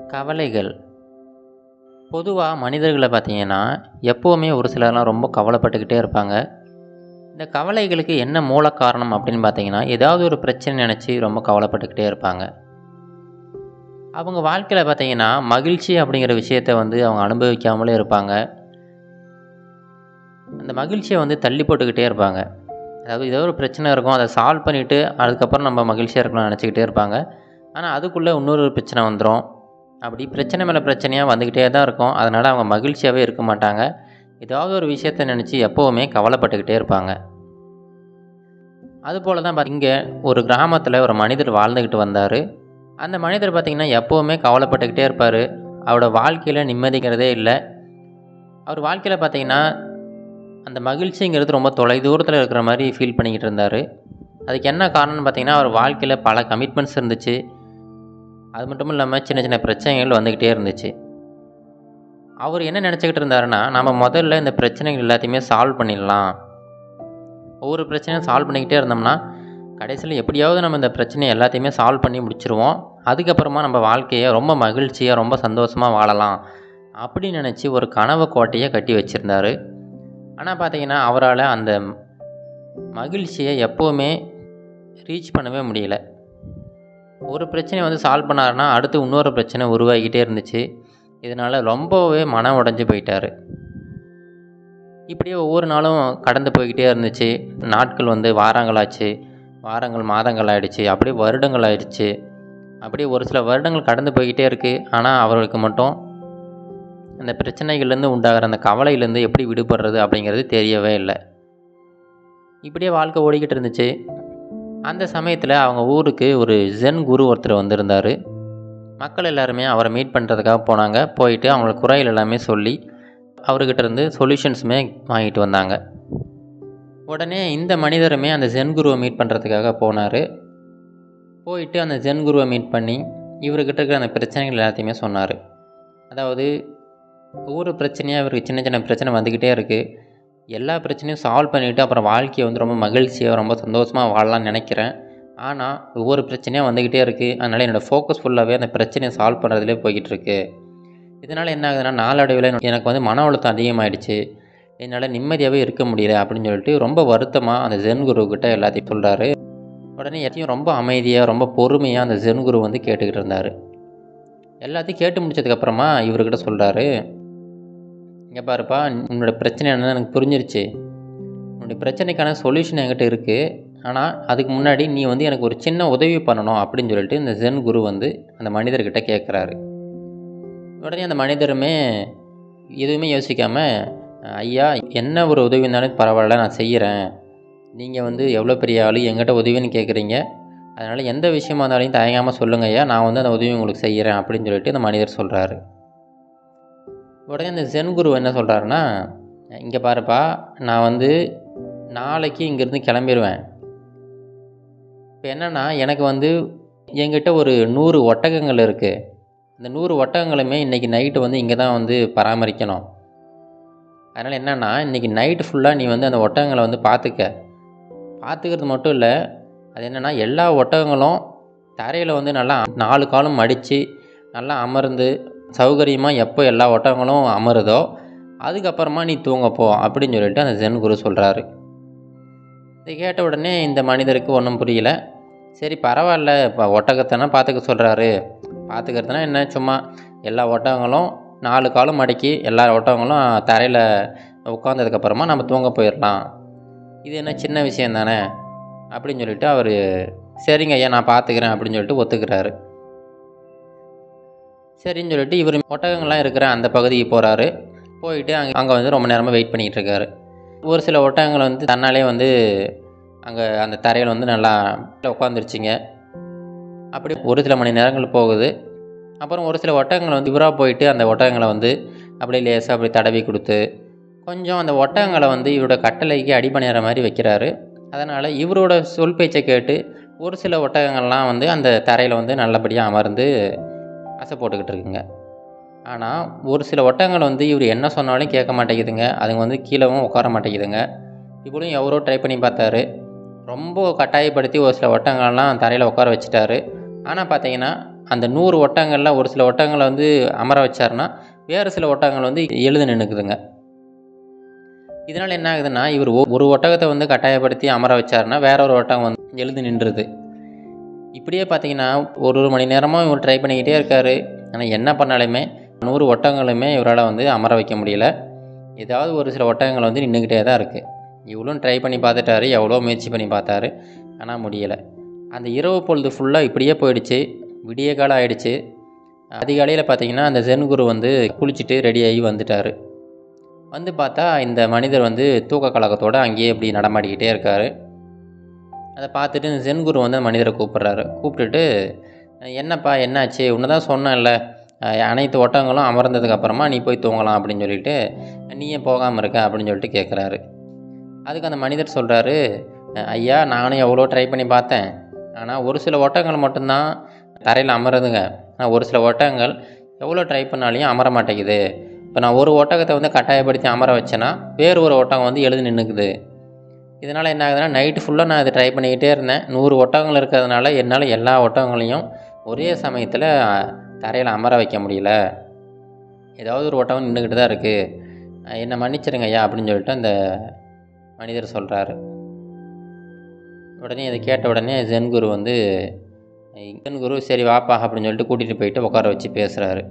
கவலைகள் பொதுவாக மனிதர்களை பார்த்தீங்கன்னா எப்போவுமே ஒரு சிலர்லாம் ரொம்ப கவலைப்பட்டுக்கிட்டே இருப்பாங்க இந்த கவலைகளுக்கு என்ன மூல காரணம் அப்படின்னு பார்த்தீங்கன்னா ஏதாவது ஒரு பிரச்சனை நினச்சி ரொம்ப கவலைப்பட்டுக்கிட்டே இருப்பாங்க அவங்க வாழ்க்கையில் பார்த்தீங்கன்னா மகிழ்ச்சி அப்படிங்கிற விஷயத்த வந்து அவங்க அனுபவிக்காமலே இருப்பாங்க அந்த மகிழ்ச்சியை வந்து தள்ளி போட்டுக்கிட்டே இருப்பாங்க அதாவது ஏதோ ஒரு பிரச்சனை இருக்கும் அதை சால்வ் பண்ணிவிட்டு அதுக்கப்புறம் நம்ம மகிழ்ச்சியாக இருக்கணும்னு நினச்சிக்கிட்டே இருப்பாங்க ஆனால் அதுக்குள்ளே இன்னொரு பிரச்சனை வந்துடும் அப்படி பிரச்சனை மேலே பிரச்சனையாக வந்துக்கிட்டே தான் இருக்கும் அதனால் அவங்க மகிழ்ச்சியாகவே இருக்க மாட்டாங்க ஏதாவது ஒரு விஷயத்தை நினச்சி எப்போவுமே கவலைப்பட்டுக்கிட்டே இருப்பாங்க அதுபோல் தான் இங்கே ஒரு கிராமத்தில் ஒரு மனிதர் வாழ்ந்துக்கிட்டு வந்தார் அந்த மனிதர் பார்த்திங்கன்னா எப்போவுமே கவலைப்பட்டுக்கிட்டே இருப்பார் அவரோட வாழ்க்கையில் நிம்மதிங்கிறதே இல்லை அவர் வாழ்க்கையில் பார்த்திங்கன்னா அந்த மகிழ்ச்சிங்கிறது ரொம்ப தொலைதூரத்தில் இருக்கிற மாதிரி ஃபீல் பண்ணிக்கிட்டு இருந்தார் அதுக்கு என்ன காரணம்னு பார்த்தீங்கன்னா அவர் வாழ்க்கையில் பல கமிட்மெண்ட்ஸ் இருந்துச்சு அது மட்டும் இல்லாமல் சின்ன சின்ன பிரச்சனைகள் வந்துக்கிட்டே இருந்துச்சு அவர் என்ன நினச்சிக்கிட்டு இருந்தாருன்னா நம்ம முதல்ல இந்த பிரச்சனைகள் எல்லாத்தையுமே சால்வ் பண்ணிடலாம் ஒவ்வொரு பிரச்சனையும் சால்வ் பண்ணிக்கிட்டே இருந்தோம்னா கடைசியில் எப்படியாவது நம்ம இந்த பிரச்சனையை எல்லாத்தையுமே சால்வ் பண்ணி முடிச்சிருவோம் அதுக்கப்புறமா நம்ம வாழ்க்கையை ரொம்ப மகிழ்ச்சியாக ரொம்ப சந்தோஷமாக வாழலாம் அப்படின்னு நினச்சி ஒரு கனவு கோட்டையை கட்டி வச்சுருந்தாரு ஆனால் பார்த்தீங்கன்னா அவரால் அந்த மகிழ்ச்சியை எப்போவுமே ரீச் பண்ணவே முடியல ஒரு பிரச்சனையை வந்து சால்வ் பண்ணாருன்னா அடுத்து இன்னொரு பிரச்சனை உருவாகிக்கிட்டே இருந்துச்சு இதனால் ரொம்பவே மனம் உடஞ்சி போயிட்டார் இப்படியே ஒவ்வொரு நாளும் கடந்து போய்கிட்டே இருந்துச்சு நாட்கள் வந்து வாரங்களாச்சு வாரங்கள் மாதங்கள் ஆயிடுச்சு அப்படியே வருடங்கள் ஆயிடுச்சு அப்படியே ஒரு சில வருடங்கள் கடந்து போய்கிட்டே இருக்குது ஆனால் அவர்களுக்கு மட்டும் அந்த பிரச்சனைகள்லேருந்து உண்டாகிற அந்த கவலையிலேருந்து எப்படி விடுபடுறது அப்படிங்கிறது தெரியவே இல்லை இப்படியே வாழ்க்கை ஓடிக்கிட்டு இருந்துச்சு அந்த சமயத்தில் அவங்க ஊருக்கு ஒரு ஜென் குரு ஒருத்தர் வந்திருந்தார் மக்கள் எல்லாருமே அவரை மீட் பண்ணுறதுக்காக போனாங்க போயிட்டு அவங்களோட குறைகள் எல்லாமே சொல்லி அவர்கிட்ட இருந்து சொல்யூஷன்ஸுமே வாங்கிட்டு வந்தாங்க உடனே இந்த மனிதருமே அந்த ஜென் குருவை மீட் பண்ணுறதுக்காக போனார் போயிட்டு அந்த ஜென் குருவை மீட் பண்ணி இவர்கிட்ட இருக்கிற அந்த பிரச்சனைகள் எல்லாத்தையுமே சொன்னார் அதாவது ஒவ்வொரு பிரச்சனையாக இவருக்கு சின்ன சின்ன பிரச்சனை வந்துக்கிட்டே இருக்குது எல்லா பிரச்சனையும் சால்வ் பண்ணிவிட்டு அப்புறம் வாழ்க்கையை வந்து ரொம்ப மகிழ்ச்சியாக ரொம்ப சந்தோஷமாக வாழலாம்னு நினைக்கிறேன் ஆனால் ஒவ்வொரு பிரச்சனையாக வந்துக்கிட்டே இருக்குது அதனால் என்னோடய ஃபோக்கஸ் ஃபுல்லாகவே அந்த பிரச்சனையை சால்வ் பண்ணுறதுலே போய்கிட்டு இருக்கு இதனால் என்ன ஆகுதுன்னா நாளடைவில் எனக்கு வந்து மன அழுத்தம் அதிகமாகிடுச்சு என்னால் நிம்மதியாகவே இருக்க முடியல அப்படின்னு சொல்லிட்டு ரொம்ப வருத்தமாக அந்த ஜென் குருக்கிட்ட எல்லாத்தையும் சொல்கிறாரு உடனே எத்தையும் ரொம்ப அமைதியாக ரொம்ப பொறுமையாக அந்த ஜென் குரு வந்து கேட்டுக்கிட்டு இருந்தார் எல்லாத்தையும் கேட்டு முடிச்சதுக்கப்புறமா இவர்கிட்ட சொல்கிறாரு இங்கே பாருப்பா உன்னோட பிரச்சனை என்னன்னு எனக்கு புரிஞ்சிருச்சு உன்னுடைய பிரச்சனைக்கான சொல்யூஷன் என்கிட்ட இருக்குது ஆனால் அதுக்கு முன்னாடி நீ வந்து எனக்கு ஒரு சின்ன உதவி பண்ணணும் அப்படின்னு சொல்லிட்டு இந்த ஜென் குரு வந்து அந்த மனிதர்கிட்ட கேட்குறாரு உடனே அந்த மனிதருமே எதுவுமே யோசிக்காமல் ஐயா என்ன ஒரு உதவி இருந்தாலும் பரவாயில்ல நான் செய்கிறேன் நீங்கள் வந்து எவ்வளோ பெரிய ஆள் எங்கிட்ட உதவின்னு கேட்குறீங்க அதனால் எந்த விஷயமா இருந்தாலும் தயங்காமல் சொல்லுங்கள் ஐயா நான் வந்து அந்த உதவி உங்களுக்கு செய்கிறேன் அப்படின்னு சொல்லிட்டு அந்த மனிதர் சொல்கிறாரு உடனே இந்த ஜென் குரு என்ன சொல்கிறாருன்னா இங்கே பாருப்பா நான் வந்து நாளைக்கு இங்கேருந்து கிளம்பிடுவேன் இப்போ என்னென்னா எனக்கு வந்து என்கிட்ட ஒரு நூறு ஒட்டகங்கள் இருக்குது இந்த நூறு ஒட்டகங்களுமே இன்றைக்கி நைட்டு வந்து இங்கே தான் வந்து பராமரிக்கணும் அதனால் என்னென்னா இன்றைக்கி நைட்டு ஃபுல்லாக நீ வந்து அந்த ஒட்டகங்களை வந்து பார்த்துக்க பார்த்துக்கிறது மட்டும் இல்லை அது என்னென்னா எல்லா ஒட்டகங்களும் தரையில் வந்து நல்லா நாலு காலும் மடித்து நல்லா அமர்ந்து சௌகரியமாக எப்போ எல்லா ஒட்டகங்களும் அமருதோ அதுக்கப்புறமா நீ தூங்கப்போ அப்படின்னு சொல்லிட்டு அந்த ஜென் குரு சொல்கிறாரு இதை கேட்ட உடனே இந்த மனிதருக்கு ஒன்றும் புரியல சரி பரவாயில்ல இப்போ ஒட்டகத்தைனா பார்த்துக்க சொல்கிறாரு பார்த்துக்கிறதுனா என்ன சும்மா எல்லா ஒட்டகங்களும் நாலு காலும் மடக்கி எல்லா ஒட்டகங்களும் தரையில் உட்காந்ததுக்கப்புறமா நம்ம தூங்க போயிடலாம் இது என்ன சின்ன விஷயம் தானே அப்படின்னு சொல்லிட்டு அவர் சரிங்க ஐயா நான் பார்த்துக்கிறேன் அப்படின்னு சொல்லிட்டு ஒத்துக்கிறாரு சரின்னு சொல்லிட்டு இவர் ஒட்டகங்கள்லாம் இருக்கிற அந்த பகுதிக்கு போகிறாரு போயிட்டு அங்கே அங்கே வந்து ரொம்ப நேரமாக வெயிட் பண்ணிகிட்டு இருக்காரு ஒரு சில ஒட்டகங்கள் வந்து தன்னாலே வந்து அங்கே அந்த தரையில் வந்து நல்லா உட்காந்துருச்சிங்க அப்படி ஒரு சில மணி நேரங்கள் போகுது அப்புறம் ஒரு சில ஒட்டகங்கள் வந்து இவராக போயிட்டு அந்த ஒட்டகங்களை வந்து அப்படியே லேசாக அப்படி தடவி கொடுத்து கொஞ்சம் அந்த ஒட்டகங்களை வந்து இவரோட கட்டளைக்கு அடிபணிகிற மாதிரி வைக்கிறாரு அதனால் இவரோட சொல் பேச்சை கேட்டு ஒரு சில ஒட்டகங்கள்லாம் வந்து அந்த தரையில் வந்து நல்லபடியாக அமர்ந்து அசை போட்டுக்கிட்டு இருக்குங்க ஆனால் ஒரு சில ஒட்டகங்கள் வந்து இவர் என்ன சொன்னாலும் கேட்க மாட்டேங்குதுங்க அதுங்க வந்து கீழவும் உட்கார மாட்டேங்குதுங்க இப்படியும் எவரோ ட்ரை பண்ணி பார்த்தாரு ரொம்ப கட்டாயப்படுத்தி ஒரு சில ஒட்டகங்கள்லாம் தரையில் உட்கார வச்சுட்டாரு ஆனால் பார்த்தீங்கன்னா அந்த நூறு ஒட்டகங்களில் ஒரு சில ஒட்டகங்களை வந்து அமர வச்சாருன்னா வேறு சில ஒட்டகங்கள் வந்து எழுந்து நின்றுக்குதுங்க இதனால் என்ன ஆகுதுன்னா இவர் ஒ- ஒரு ஒட்டகத்தை வந்து கட்டாயப்படுத்தி அமர வச்சாருன்னா வேற ஒரு ஒட்டகம் வந்து எழுந்து நின்றுது இப்படியே பார்த்தீங்கன்னா ஒரு ஒரு மணி நேரமாக இவர் ட்ரை பண்ணிக்கிட்டே இருக்காரு ஆனால் என்ன பண்ணாலுமே நூறு ஒட்டகங்களுமே இவரால் வந்து அமர வைக்க முடியல ஏதாவது ஒரு சில ஒட்டகங்கள் வந்து நின்றுக்கிட்டே தான் இருக்குது இவ்வளோ ட்ரை பண்ணி பார்த்துட்டாரு எவ்வளோ முயற்சி பண்ணி பார்த்தாரு ஆனால் முடியலை அந்த இரவு பொழுது ஃபுல்லாக இப்படியே போயிடுச்சு விடிய காலம் ஆயிடுச்சு அதிகாலையில் பார்த்தீங்கன்னா அந்த ஜென் குரு வந்து குளிச்சுட்டு ரெடியாகி வந்துட்டார் வந்து பார்த்தா இந்த மனிதர் வந்து தூக்க கலக்கத்தோடு அங்கேயே இப்படி நடமாடிக்கிட்டே இருக்கார் அதை பார்த்துட்டு இந்த ஜென் குரு வந்து அந்த மனிதரை கூப்பிட்றாரு கூப்பிட்டுட்டு என்னப்பா என்னாச்சு உன்னை தான் சொன்னேன்ல அஹ் அனைத்து ஒட்டகங்களும் அமர்ந்ததுக்கு அப்புறமா நீ போய் தூங்கலாம் அப்படின்னு சொல்லிட்டு நீ ஏன் போகாமல் இருக்க அப்படின்னு சொல்லிட்டு கேட்குறாரு அதுக்கு அந்த மனிதர் சொல்கிறாரு ஐயா நானும் எவ்வளோ ட்ரை பண்ணி பார்த்தேன் ஆனால் ஒரு சில ஒட்டகங்கள் மட்டும்தான் தரையில் அமருதுங்க ஆனால் ஒரு சில ஒட்டகங்கள் எவ்வளோ ட்ரை பண்ணாலையும் அமர மாட்டேங்குது இப்போ நான் ஒரு ஒட்டகத்தை வந்து கட்டாயப்படுத்தி அமர வச்சேன்னா வேறு ஒரு ஒட்டகம் வந்து எழுதி நின்றுக்குது இதனால் என்ன ஆகுதுன்னா நைட்டு ஃபுல்லாக நான் இதை ட்ரை பண்ணிக்கிட்டே இருந்தேன் நூறு ஒட்டகங்கள் இருக்கிறதுனால என்னால் எல்லா ஒட்டகங்களையும் ஒரே சமயத்தில் தரையில் அமர வைக்க முடியல ஏதாவது ஒரு ஒட்டகம் நின்றுக்கிட்டு தான் இருக்குது என்னை மன்னிச்சிருங்க ஐயா அப்படின்னு சொல்லிட்டு அந்த மனிதர் சொல்கிறாரு உடனே இதை கேட்ட உடனே ஜென் குரு வந்து ஜென் குரு சரி வாப்பா அப்படின்னு சொல்லிட்டு கூட்டிகிட்டு போயிட்டு உட்கார வச்சு பேசுகிறாரு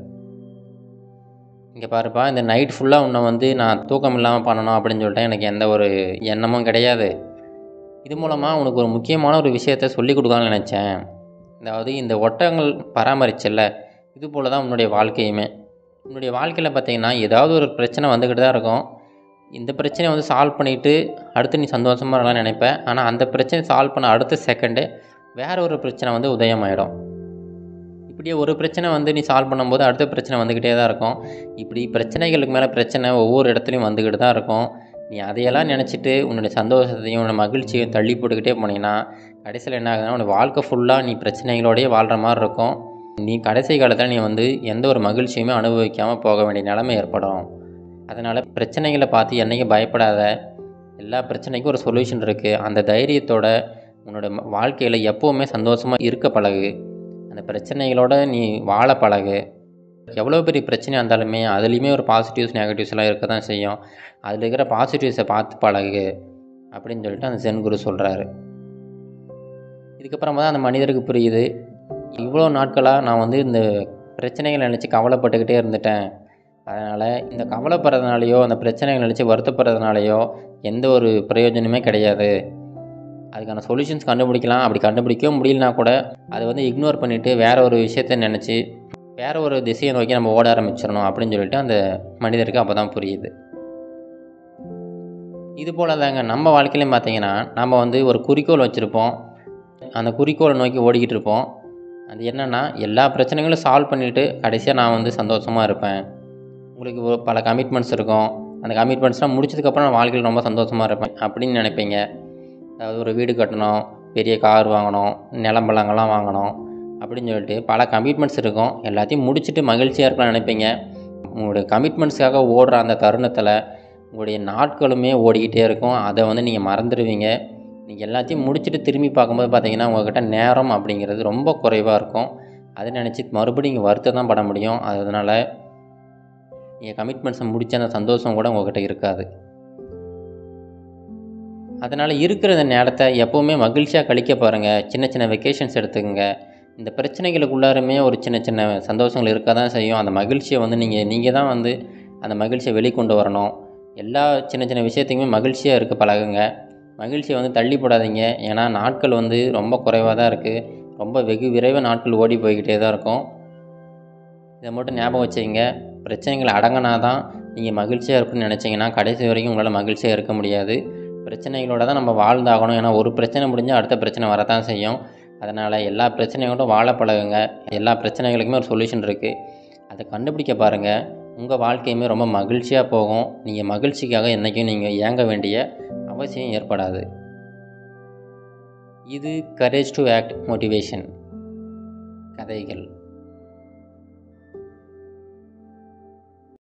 இங்கே பாருப்பா இந்த நைட் ஃபுல்லாக உன்னை வந்து நான் தூக்கம் இல்லாமல் பண்ணணும் அப்படின்னு சொல்லிட்டு எனக்கு எந்த ஒரு எண்ணமும் கிடையாது இது மூலமாக உனக்கு ஒரு முக்கியமான ஒரு விஷயத்த சொல்லி கொடுக்கலாம்னு நினச்சேன் அதாவது இந்த ஒட்டகங்கள் பராமரிச்சல்ல இது போல் தான் உன்னுடைய வாழ்க்கையுமே உன்னுடைய வாழ்க்கையில் பார்த்தீங்கன்னா ஏதாவது ஒரு பிரச்சனை வந்துக்கிட்டு தான் இருக்கும் இந்த பிரச்சனையை வந்து சால்வ் பண்ணிவிட்டு அடுத்து நீ சந்தோஷமாக இருக்கலாம் நினைப்ப ஆனால் அந்த பிரச்சனை சால்வ் பண்ண அடுத்த செகண்டே வேற ஒரு பிரச்சனை வந்து உதயமாயிடும் இப்படியே ஒரு பிரச்சனை வந்து நீ சால்வ் பண்ணும்போது அடுத்த பிரச்சனை வந்துக்கிட்டே தான் இருக்கும் இப்படி பிரச்சனைகளுக்கு மேலே பிரச்சனை ஒவ்வொரு இடத்துலையும் வந்துக்கிட்டு தான் இருக்கும் நீ அதையெல்லாம் நினச்சிட்டு உன்னுடைய சந்தோஷத்தையும் உன்னோட மகிழ்ச்சியையும் தள்ளி போட்டுக்கிட்டே போனீங்கன்னா கடைசியில் என்ன ஆகுதுன்னா உன்னோட வாழ்க்கை ஃபுல்லாக நீ பிரச்சனைகளோடயே வாழ்கிற மாதிரி இருக்கும் நீ கடைசி காலத்தில் நீ வந்து எந்த ஒரு மகிழ்ச்சியுமே அனுபவிக்காமல் போக வேண்டிய நிலைமை ஏற்படும் அதனால் பிரச்சனைகளை பார்த்து என்றைக்கும் பயப்படாத எல்லா பிரச்சனைக்கும் ஒரு சொல்யூஷன் இருக்குது அந்த தைரியத்தோட உன்னோட ம- வாழ்க்கையில் எப்போவுமே சந்தோஷமாக இருக்க பழகு அந்த பிரச்சனைகளோட நீ வாழ பழகு எவ்வளோ பெரிய பிரச்சனையாக இருந்தாலுமே அதுலேயுமே ஒரு பாசிட்டிவ்ஸ் நெகட்டிவ்ஸ்லாம் இருக்க தான் செய்யும் அதில் இருக்கிற பாசிட்டிவ்ஸை பார்த்து பழகு அப்படின்னு சொல்லிட்டு அந்த சென் குரு சொல்கிறாரு இதுக்கப்புறமா தான் அந்த மனிதருக்கு புரியுது இவ்வளோ நாட்களாக நான் வந்து இந்த பிரச்சனைகளை நினச்சி கவலைப்பட்டுக்கிட்டே இருந்துட்டேன் அதனால் இந்த கவலைப்படுறதுனாலையோ அந்த பிரச்சனைகளை நினச்சி வருத்தப்படுறதுனாலையோ எந்த ஒரு பிரயோஜனமே கிடையாது அதுக்கான சொல்யூஷன்ஸ் கண்டுபிடிக்கலாம் அப்படி கண்டுபிடிக்கவும் முடியலனா கூட அதை வந்து இக்னோர் பண்ணிவிட்டு வேற ஒரு விஷயத்த நினச்சி வேற ஒரு திசையை நோக்கி நம்ம ஓட ஆரம்பிச்சிடணும் அப்படின்னு சொல்லிட்டு அந்த மனிதருக்கு அப்போ தான் புரியுது இது போல தாங்க நம்ம வாழ்க்கையிலையும் பார்த்தீங்கன்னா நம்ம வந்து ஒரு குறிக்கோள் வச்சுருப்போம் அந்த குறிக்கோளை நோக்கி ஓடிக்கிட்டு இருப்போம் அது என்னென்னா எல்லா பிரச்சனைகளும் சால்வ் பண்ணிவிட்டு கடைசியாக நான் வந்து சந்தோஷமாக இருப்பேன் உங்களுக்கு ஒரு பல கமிட்மெண்ட்ஸ் இருக்கும் அந்த கமிட்மெண்ட்ஸ்லாம் முடிச்சதுக்கப்புறம் நான் வாழ்க்கையில் ரொம்ப சந்தோஷமாக இருப்பேன் அப்படின்னு நினைப்பீங்க அதாவது ஒரு வீடு கட்டணும் பெரிய கார் வாங்கணும் நிலம்பலங்கள்லாம் வாங்கணும் அப்படின்னு சொல்லிட்டு பல கமிட்மெண்ட்ஸ் இருக்கும் எல்லாத்தையும் முடிச்சுட்டு மகிழ்ச்சியாக இருக்கலாம்னு நினைப்பீங்க உங்களுடைய கமிட்மெண்ட்ஸ்க்காக ஓடுற அந்த தருணத்தில் உங்களுடைய நாட்களுமே ஓடிக்கிட்டே இருக்கும் அதை வந்து நீங்கள் மறந்துடுவீங்க நீங்கள் எல்லாத்தையும் முடிச்சுட்டு திரும்பி பார்க்கும்போது பார்த்தீங்கன்னா உங்கள்கிட்ட நேரம் அப்படிங்கிறது ரொம்ப குறைவாக இருக்கும் அதை நினச்சி மறுபடியும் நீங்கள் வருத்தம் தான் பட முடியும் அதனால் நீங்கள் கமிட்மெண்ட்ஸை முடிச்ச அந்த சந்தோஷம் கூட உங்கள்கிட்ட இருக்காது அதனால் இருக்கிற இந்த நேரத்தை எப்போவுமே மகிழ்ச்சியாக கழிக்க பாருங்கள் சின்ன சின்ன வெக்கேஷன்ஸ் எடுத்துக்கங்க இந்த பிரச்சனைகளுக்குள்ளாருமே ஒரு சின்ன சின்ன சந்தோஷங்கள் இருக்க தான் செய்யும் அந்த மகிழ்ச்சியை வந்து நீங்கள் நீங்கள் தான் வந்து அந்த மகிழ்ச்சியை வெளிக்கொண்டு வரணும் எல்லா சின்ன சின்ன விஷயத்தையுமே மகிழ்ச்சியாக இருக்க பழகுங்க மகிழ்ச்சியை வந்து தள்ளி போடாதீங்க ஏன்னா நாட்கள் வந்து ரொம்ப குறைவாக தான் இருக்குது ரொம்ப வெகு விரைவாக நாட்கள் ஓடி போய்கிட்டே தான் இருக்கும் இதை மட்டும் ஞாபகம் வச்சுக்கங்க பிரச்சனைகள் அடங்கினா தான் நீங்கள் மகிழ்ச்சியாக இருக்குன்னு நினச்சிங்கன்னா கடைசி வரைக்கும் உங்களால் மகிழ்ச்சியாக இருக்க முடியாது பிரச்சனைகளோட தான் நம்ம வாழ்ந்தாகணும் ஏன்னா ஒரு பிரச்சனை முடிஞ்சால் அடுத்த பிரச்சனை வரத்தான் செய்யும் அதனால் எல்லா பிரச்சனையோடும் வாழ பழகுங்க எல்லா பிரச்சனைகளுக்குமே ஒரு சொல்யூஷன் இருக்குது அதை கண்டுபிடிக்க பாருங்கள் உங்கள் வாழ்க்கையுமே ரொம்ப மகிழ்ச்சியாக போகும் நீங்கள் மகிழ்ச்சிக்காக என்றைக்கும் நீங்கள் ஏங்க வேண்டிய அவசியம் ஏற்படாது இது கரேஜ் டு ஆக்ட் மோட்டிவேஷன் கதைகள்